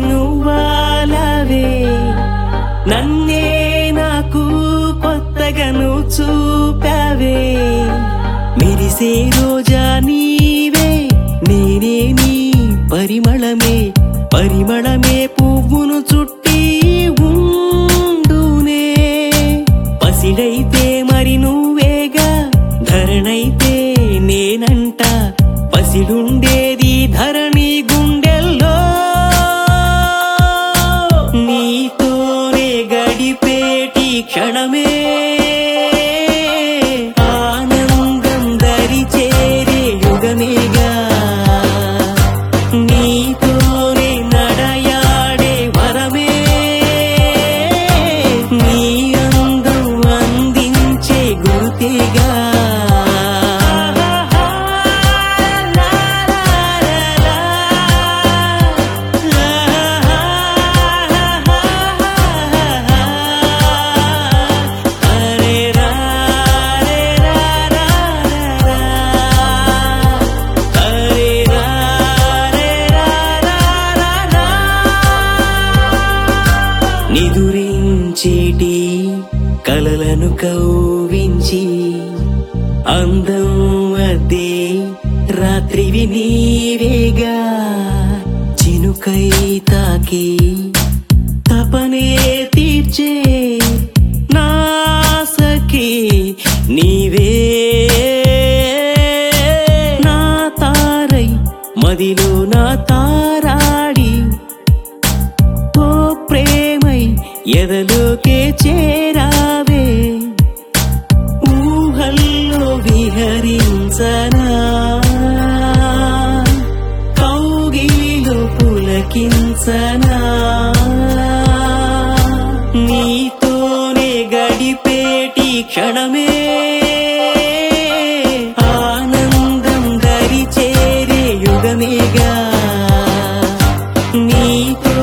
నువ్వాలవే నన్నే నాకు కొత్తగా నువ్వు చూపావే మెరిసే రోజా నీవే నేనే నీ పరిమళమే పరిమళమే పువ్వును చుట్టి ఉండునే పసిడైతే మరి నువ్వేగా ధరణైతే నేనంట పసిడుండేది ధరణి గుండెల్లో నీతోనే గడిపేటి క్షణమే ఆనందం దరి చేరే యుగమేగా నీతోనే నడయాడే వరమే నీ అందం అందించే గుర్తిగా నిదురించేటి కలలను కౌవించి అందం అద్దే రాత్రివి నీవేగా చినుకై తాకి తపనే తీర్చే నాసకి నీవే నా తారై మదిలో నా తారాడి ఓ ప్రేమై ఎదలోకే చేరావే ఊహల్లో విహరించనా కౌగిలిలో పులకించనా నీతోనే గడిపేటి క్షణమే ఆనందం దరి చేరే యుగమేగా నీతో